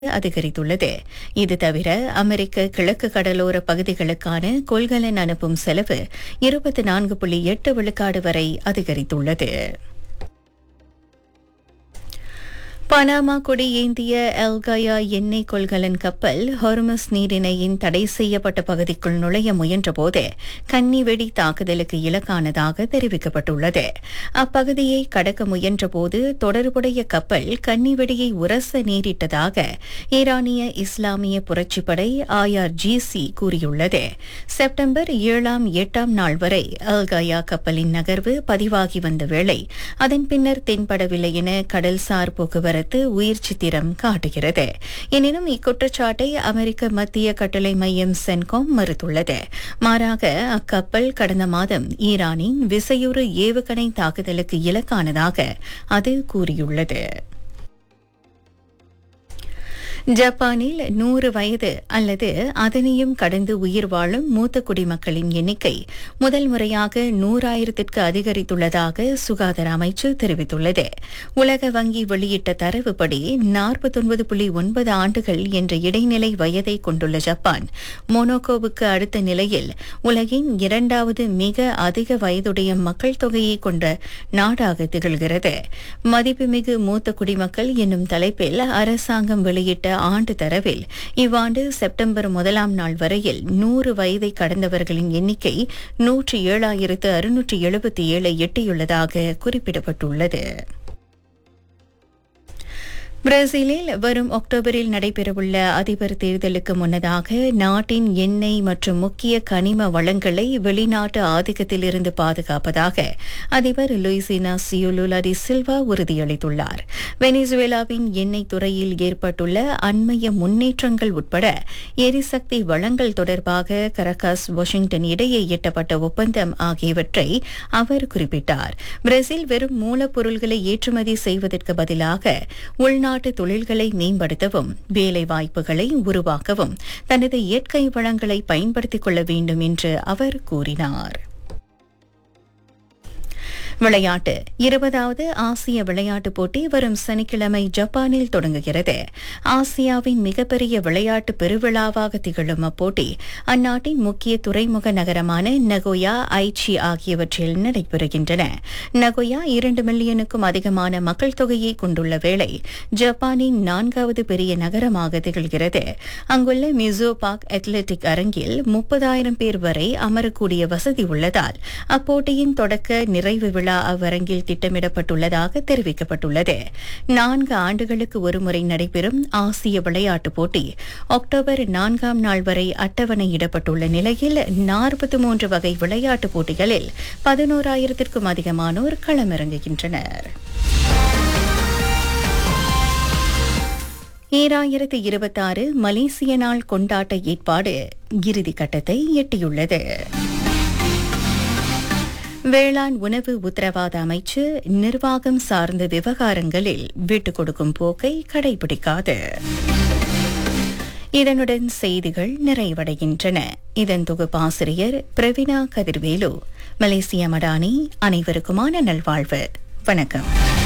அதிகரித்துள்ளது இது தவிர அமெரிக்க கிழக்கு கடலோர பகுதிகளுக்கான கொள்கலன் அனுப்பும் செலவு இருபத்தி நான்கு புள்ளி எட்டு விழுக்காடு வரை அதிகரித்துள்ளது பனாமா கொடி ஏந்திய எல்கயா எண்ணெய் கொள்கலன் கப்பல் ஹொர்மஸ் நீரிணையின் தடை செய்யப்பட்ட பகுதிக்குள் நுழைய முயன்றபோது கன்னி வெடி தாக்குதலுக்கு இலக்கானதாக தெரிவிக்கப்பட்டுள்ளது அப்பகுதியை கடக்க முயன்றபோது தொடர்புடைய கப்பல் கன்னி வெடியை உரச நேரிட்டதாக ஈரானிய இஸ்லாமிய புரட்சிப்படை ஐஆர்ஜிசி கூறியுள்ளது செப்டம்பர் ஏழாம் எட்டாம் நாள் வரை அல்கயா கப்பலின் நகர்வு பதிவாகி வந்த வேளை அதன் பின்னர் தென்படவில்லை என கடல்சார் போக்குவரத்து உயிர் சித்திரம் காட்டுகிறது எனினும் இக்குற்றச்சாட்டை அமெரிக்க மத்திய கட்டளை மையம் சென்காம் மறுத்துள்ளது மாறாக அக்கப்பல் கடந்த மாதம் ஈரானின் விசையுறு ஏவுகணை தாக்குதலுக்கு இலக்கானதாக அது கூறியுள்ளது ஜப்பானில் நூறு வயது அல்லது அதனையும் கடந்து உயிர் வாழும் மூத்த குடிமக்களின் எண்ணிக்கை முதல் முறையாக நூறாயிரத்திற்கு அதிகரித்துள்ளதாக சுகாதார அமைச்சு தெரிவித்துள்ளது உலக வங்கி வெளியிட்ட தரவுப்படி நாற்பத்தொன்பது புள்ளி ஒன்பது ஆண்டுகள் என்ற இடைநிலை வயதை கொண்டுள்ள ஜப்பான் மொனோகோவுக்கு அடுத்த நிலையில் உலகின் இரண்டாவது மிக அதிக வயதுடைய மக்கள் தொகையை கொண்ட நாடாக திகழ்கிறது மதிப்புமிகு மூத்த குடிமக்கள் என்னும் தலைப்பில் அரசாங்கம் வெளியிட்ட ஆண்டு தரவில் இவ்வாண்டு செப்டம்பர் முதலாம் நாள் வரையில் நூறு வயதை கடந்தவர்களின் எண்ணிக்கை நூற்றி ஏழாயிரத்து அறுநூற்றி எழுபத்தி ஏழை எட்டியுள்ளதாக குறிப்பிடப்பட்டுள்ளது பிரேசிலில் வரும் அக்டோபரில் நடைபெறவுள்ள அதிபர் தேர்தலுக்கு முன்னதாக நாட்டின் எண்ணெய் மற்றும் முக்கிய கனிம வளங்களை வெளிநாட்டு ஆதிக்கத்திலிருந்து பாதுகாப்பதாக அதிபர் லூயிசினா சியுலுலா டி சில்வா உறுதியளித்துள்ளார் வெனிசுவேலாவின் எண்ணெய் துறையில் ஏற்பட்டுள்ள அண்மைய முன்னேற்றங்கள் உட்பட எரிசக்தி வளங்கள் தொடர்பாக கரகாஸ் வாஷிங்டன் இடையே எட்டப்பட்ட ஒப்பந்தம் ஆகியவற்றை அவர் குறிப்பிட்டார் பிரேசில் வெறும் மூலப்பொருள்களை ஏற்றுமதி செய்வதற்கு பதிலாக உள்நாட்டு உள்நாட்டு தொழில்களை மேம்படுத்தவும் வேலை வாய்ப்புகளை உருவாக்கவும் தனது இயற்கை வளங்களை பயன்படுத்திக் கொள்ள வேண்டும் என்று அவர் கூறினார் விளையாட்டு இருபதாவது ஆசிய விளையாட்டுப் போட்டி வரும் சனிக்கிழமை ஜப்பானில் தொடங்குகிறது ஆசியாவின் மிகப்பெரிய விளையாட்டு பெருவிழாவாக திகழும் அப்போட்டி அந்நாட்டின் முக்கிய துறைமுக நகரமான நகோயா ஐச்சி ஆகியவற்றில் நடைபெறுகின்றன நகோயா இரண்டு மில்லியனுக்கும் அதிகமான மக்கள் தொகையை கொண்டுள்ள வேளை ஜப்பானின் நான்காவது பெரிய நகரமாக திகழ்கிறது அங்குள்ள மிசோ பார்க் அத்லெட்டிக் அரங்கில் முப்பதாயிரம் பேர் வரை அமரக்கூடிய வசதி உள்ளதால் அப்போட்டியின் தொடக்க நிறைவு விழா விழா அவ்வரங்கில் திட்டமிடப்பட்டுள்ளதாக தெரிவிக்கப்பட்டுள்ளது நான்கு ஆண்டுகளுக்கு ஒருமுறை நடைபெறும் ஆசிய விளையாட்டுப் போட்டி அக்டோபர் நான்காம் நாள் வரை அட்டவணையிடப்பட்டுள்ள நிலையில் நாற்பத்தி மூன்று வகை விளையாட்டுப் போட்டிகளில் பதினோராயிரத்திற்கும் அதிகமானோர் களமிறங்குகின்றனர் ஈராயிரத்து இருபத்தாறு மலேசிய நாள் கொண்டாட்ட ஏற்பாடு இறுதிக்கட்டத்தை எட்டியுள்ளது வேளாண் உணவு உத்தரவாத அமைச்சு நிர்வாகம் சார்ந்த விவகாரங்களில் விட்டுக் கொடுக்கும் போக்கை கடைபிடிக்காது இதனுடன் செய்திகள் நிறைவடைகின்றன இதன் தொகுப்பாசிரியர் பிரவீனா கதிர்வேலு மலேசிய மடானி அனைவருக்குமான நல்வாழ்வு வணக்கம்